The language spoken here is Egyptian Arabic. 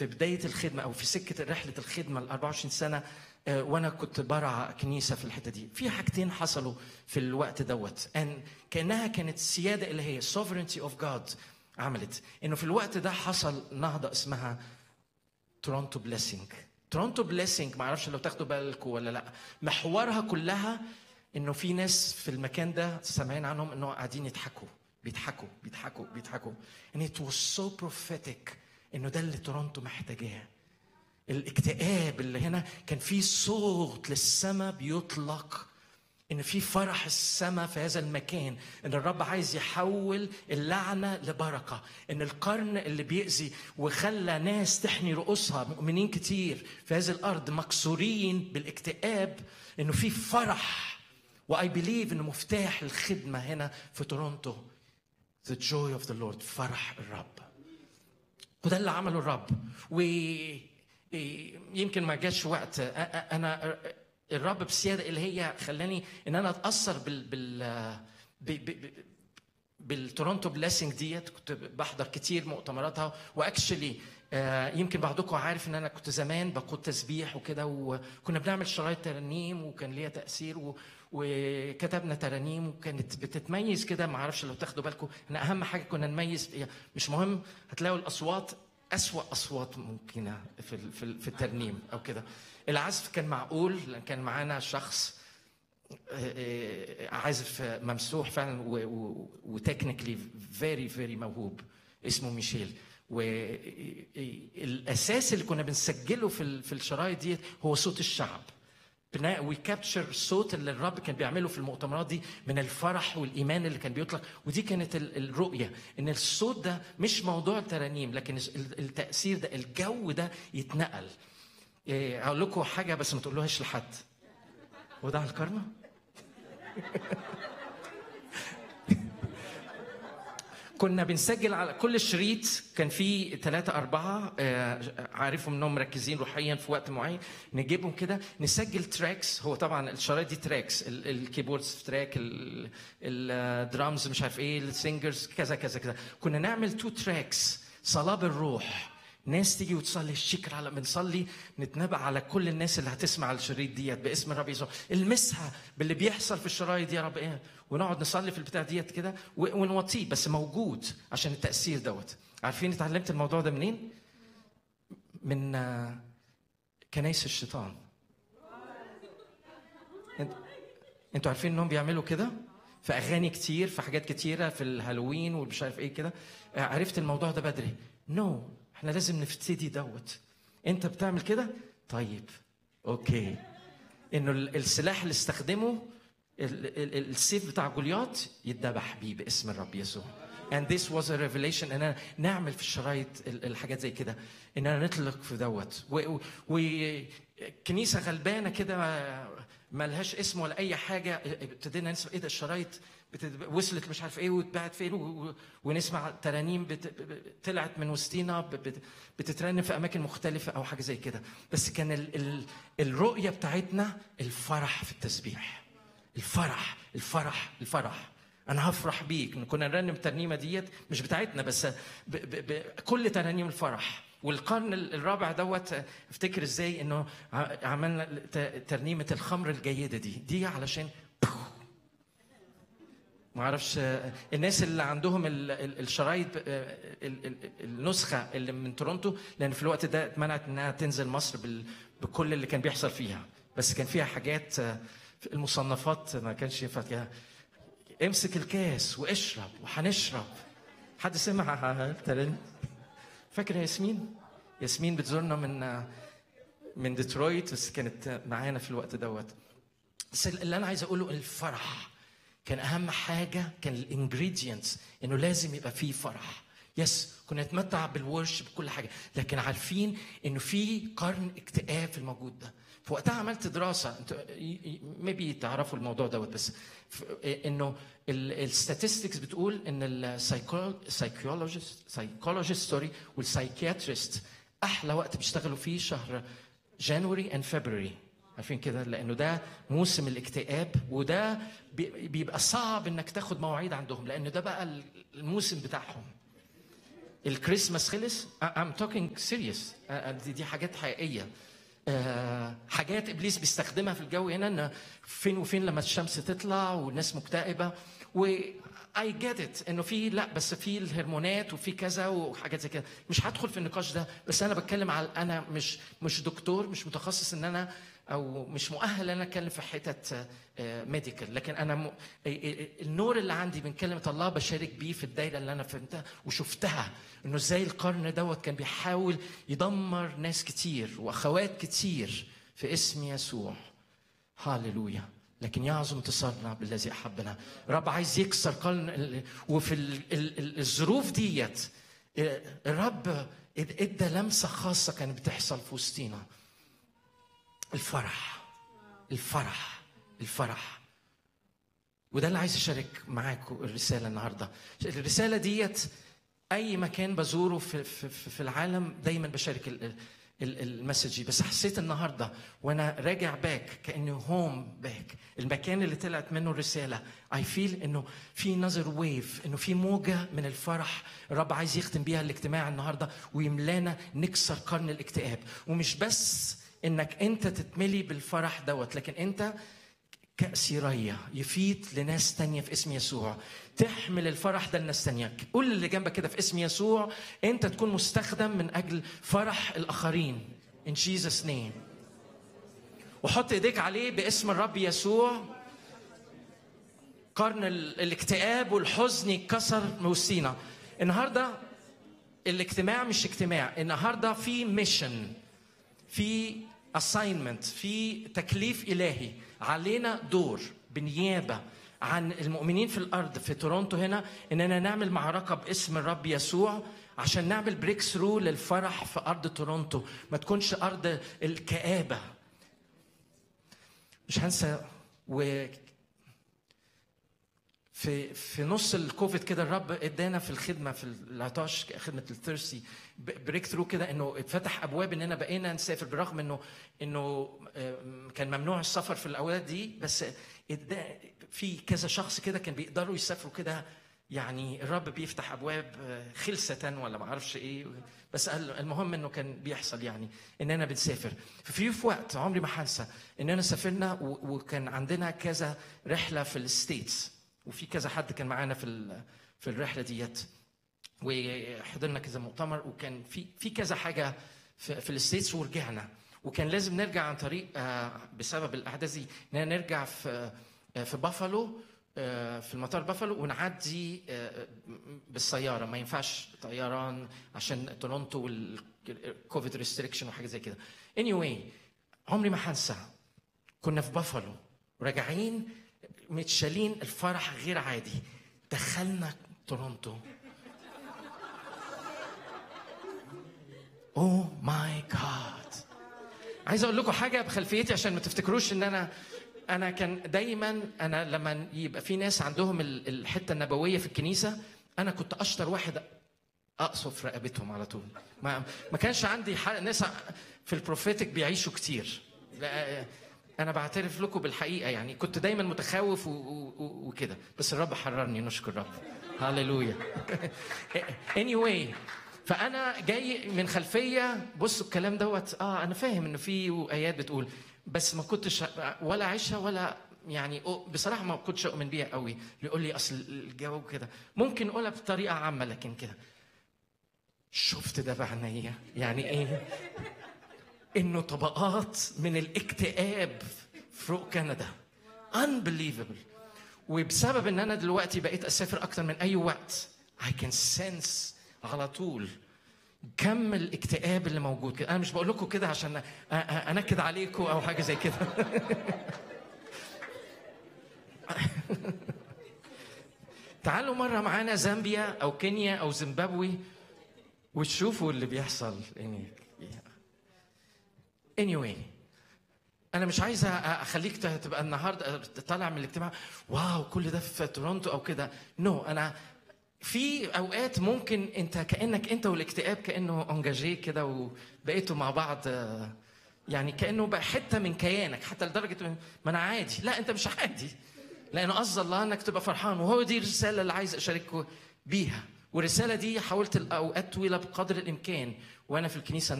في بدايه الخدمه او في سكه رحله الخدمه ال 24 سنه آه، وانا كنت برع كنيسه في الحته دي في حاجتين حصلوا في الوقت دوت ان كانها كانت سياده الهيه sovereignty اوف جاد عملت انه في الوقت ده حصل نهضه اسمها تورونتو بليسنج تورونتو بليسنج ما اعرفش لو تاخدوا بالكم ولا لا محورها كلها انه في ناس في المكان ده سامعين عنهم انه قاعدين يضحكوا بيضحكوا بيضحكوا بيضحكوا and it was so prophetic انه ده اللي تورونتو محتاجاه الاكتئاب اللي هنا كان في صوت للسماء بيطلق ان في فرح السماء في هذا المكان ان الرب عايز يحول اللعنه لبركه ان القرن اللي بيأذي وخلى ناس تحني رؤوسها مؤمنين كتير في هذه الارض مكسورين بالاكتئاب انه في فرح واي بليف انه مفتاح الخدمه هنا في تورونتو the joy of the Lord فرح الرب وده اللي عمله الرب ويمكن ما جاش وقت أ- أ- انا الرب بسياده اللي هي خلاني ان انا اتاثر بال بال ب- ب- ب- بالتورونتو بلاسنج ديت كنت بحضر كتير مؤتمراتها واكشلي يمكن بعضكم عارف ان انا كنت زمان بقود تسبيح وكده وكنا بنعمل شرايط ترانيم وكان ليها تاثير و وكتبنا ترانيم وكانت بتتميز كده ما اعرفش لو تاخدوا بالكم احنا اهم حاجه كنا نميز فيها مش مهم هتلاقوا الاصوات أسوأ أصوات ممكنة في ال- في ال- في الترنيم أو كده العزف كان معقول لأن كان معانا شخص آه، آه، عازف ممسوح فعلا وتكنيكلي فيري فيري موهوب اسمه ميشيل والاساس اللي كنا بنسجله في ال- في الشرايط ديت هو صوت الشعب وي كابتشر الصوت اللي الرب كان بيعمله في المؤتمرات دي من الفرح والايمان اللي كان بيطلق ودي كانت ال- الرؤيه ان الصوت ده مش موضوع الترانيم لكن ال- التاثير ده الجو ده يتنقل إيه، هقول لكم حاجه بس ما تقولوهاش لحد وده على الكرمه كنا بنسجل على كل شريط كان في ثلاثة أربعة آه، عارفهم إنهم مركزين روحيا في وقت معين نجيبهم كده نسجل تراكس هو طبعا الشرايط دي تراكس ال- الكيبوردز في تراك ال- الدرامز مش عارف إيه السينجرز كذا كذا كذا كنا نعمل تو تراكس صلاة بالروح ناس تيجي وتصلي الشكر على بنصلي نتنبأ على كل الناس اللي هتسمع الشريط ديت باسم الرب يسوع المسها باللي بيحصل في الشرايط دي يا رب ايه ونقعد نصلي في البتاع ديت كده و- ونوطيه بس موجود عشان التأثير دوت عارفين اتعلمت الموضوع ده منين؟ من آه، كنايس الشيطان انت- انتوا عارفين انهم بيعملوا كده في اغاني كتير في حاجات كتيره في الهالوين ومش عارف ايه كده آه، عرفت الموضوع ده بدري نو no. احنا لازم نبتدي دوت انت بتعمل كده طيب اوكي انه ال- السلاح اللي استخدمه ال- ال- السيف بتاع جولياط يتذبح بيه باسم الرب يسوع and this was a revelation اننا نعمل في الشرايط ال- الحاجات زي كده اننا نطلق في دوت وكنيسه غلبانه كده ما لهاش اسم ولا اي حاجه ابتدينا نسمع ايه ده الشرايط بتت- وصلت مش عارف ايه واتباعت فين و- و- ونسمع ترانيم بت... ب- طلعت من وسطينا ب- بت... بتترنم في اماكن مختلفه او حاجه زي كده بس كان ال... ال... الرؤيه بتاعتنا الفرح في التسبيح الفرح الفرح الفرح انا هفرح بيك كنا نرنم الترنيمه ديت مش بتاعتنا بس ب... ب... ب... كل ترانيم الفرح والقرن الرابع دوت افتكر ازاي انه ع- عملنا ت- ترنيمه الخمر الجيده دي دي علشان ما اعرفش آه، الناس اللي عندهم ال- ال- الشرايط آه، ال- ال- النسخه اللي من تورونتو لان في الوقت ده اتمنعت انها تنزل مصر بال- بكل اللي كان بيحصل فيها بس كان فيها حاجات آه، في المصنفات ما كانش ينفع فيها امسك الكاس واشرب وهنشرب حد سمع الترن فاكر يا ياسمين ياسمين بتزورنا من آه، من ديترويت بس كانت معانا في الوقت دوت بس اللي انا عايز اقوله الفرح كان اهم حاجه كان الانجريدينتس انه لازم يبقى فيه فرح يس كنا نتمتع بالورش بكل حاجه لكن عارفين انه في قرن اكتئاب في الموجود ده في وقتها عملت دراسه انتوا ميبي تعرفوا الموضوع دوت بس ف- انه الستاتستكس بتقول ان السايكولوجيست سايكولوجيست سوري والسايكياتريست احلى وقت بيشتغلوا فيه شهر جانوري اند فبراير عارفين كده لانه ده موسم الاكتئاب وده بي- بيبقى صعب انك تاخد مواعيد عندهم لانه ده بقى الموسم بتاعهم الكريسماس خلص I'm talking serious دي, دي حاجات حقيقيه آه، حاجات ابليس بيستخدمها في الجو هنا ان فين وفين لما الشمس تطلع والناس مكتئبه و اي جيت ات انه في لا بس في الهرمونات وفي كذا وحاجات زي كده مش هدخل في النقاش ده بس انا بتكلم على انا مش مش دكتور مش متخصص ان انا او مش مؤهل ان انا اتكلم في حتت ميديكال لكن انا م... النور اللي عندي من كلمه الله بشارك بيه في الدايره اللي انا فهمتها وشفتها انه ازاي القرن دوت كان بيحاول يدمر ناس كتير واخوات كتير في اسم يسوع هاليلويا لكن يعظم انتصارنا بالذي احبنا الرب عايز يكسر قرن وفي ال- ال- ال- الظروف ديت الرب ادى لمسه خاصه كانت بتحصل في وسطينا الفرح الفرح الفرح وده اللي عايز اشارك معاكم الرساله النهارده الرساله ديت اي مكان بزوره في في, في في العالم دايما بشارك ال- ال- ال- المسج دي بس حسيت النهارده وانا راجع باك كانه هوم باك المكان اللي طلعت منه الرساله اي فيل انه في نظر ويف انه في موجه من الفرح الرب عايز يختم بيها الاجتماع النهارده ويملانا نكسر قرن الاكتئاب ومش بس انك انت تتملي بالفرح دوت لكن انت كأس رية يفيد لناس تانية في اسم يسوع تحمل الفرح ده لناس تانية قول اللي جنبك كده في اسم يسوع انت تكون مستخدم من اجل فرح الاخرين in Jesus name وحط ايديك عليه باسم الرب يسوع قرن ال- الاكتئاب والحزن يتكسر من وسطينا النهارده الاجتماع مش اجتماع النهارده في ميشن في assignment في تكليف إلهي علينا دور بنيابة عن المؤمنين في الأرض في تورونتو هنا إننا نعمل معركة باسم الرب يسوع عشان نعمل بريك ثرو للفرح في أرض تورونتو ما تكونش أرض الكآبة مش هنسى و في في نص الكوفيد كده الرب ادانا في الخدمه في العطاش خدمه الثيرسي بريك ثرو كده انه اتفتح ابواب اننا بقينا نسافر بالرغم انه انه آم، كان ممنوع السفر في الاوقات دي بس ادى في كذا شخص كده كان بيقدروا يسافروا كده يعني الرب بيفتح ابواب آه، خلسه ولا ما اعرفش ايه بس قال- المهم انه كان بيحصل يعني اننا بنسافر في في وقت عمري ما هنسى اننا سافرنا و- وكان عندنا كذا رحله في الستيتس وفي كذا حد كان معانا في ال- في الرحله ديت وحضرنا كذا مؤتمر وكان في في كذا حاجه في, في الستيتس ورجعنا وكان لازم نرجع عن طريق آه، بسبب الاحداث دي اننا نرجع في آه، في بافالو آه، في المطار بافالو ونعدي آه، بالسياره ما ينفعش طيران عشان تورونتو والكوفيد ريستريكشن وحاجه زي كده anyway عمري ما هنسى كنا في بافالو راجعين متشالين الفرح غير عادي دخلنا تورونتو اوه ماي جاد عايز اقول لكم حاجه بخلفيتي عشان ما تفتكروش ان انا انا كان دايما انا لما يبقى في ناس عندهم ال- الحته النبويه في الكنيسه انا كنت اشطر واحد اقصف رقبتهم على طول ما ما كانش عندي ح- ناس في البروفيتك بيعيشوا كتير لا انا بعترف لكم بالحقيقه يعني كنت دايما متخوف و- و- و- وكده بس الرب حررني نشكر الرب هاليلويا anyway فانا جاي من خلفيه بصوا الكلام دوت اه انا فاهم انه في ايات بتقول بس ما كنتش ولا عايشها ولا يعني أو- بصراحه ما كنتش اؤمن بيها قوي يقول لي اصل الجو كده ممكن اقولها بطريقه عامه لكن كده شفت ده بعينيا يعني ايه انه طبقات من الاكتئاب فوق كندا unbelievable وبسبب ان انا دلوقتي بقيت اسافر اكتر من اي وقت I can sense على طول كم الاكتئاب اللي موجود كده انا مش بقول لكم كده عشان أ- أ- انكد عليكم او حاجه زي كده تعالوا مره معانا زامبيا او كينيا او زيمبابوي وتشوفوا اللي بيحصل يعني anyway انا مش عايز أ- اخليك ت- تبقى النهارده طالع من الاجتماع واو كل ده في تورونتو او كده نو no, انا في اوقات ممكن انت كانك انت والاكتئاب كانه انجاجيه كده وبقيتوا مع بعض آه، يعني كانه بقى حته من كيانك حتى لدرجه ما انا عادي لا انت مش عادي لان قصد الله انك تبقى فرحان وهو دي الرساله اللي عايز اشارككم بيها والرساله دي حاولت الاوقات طويله بقدر الامكان وانا في الكنيسه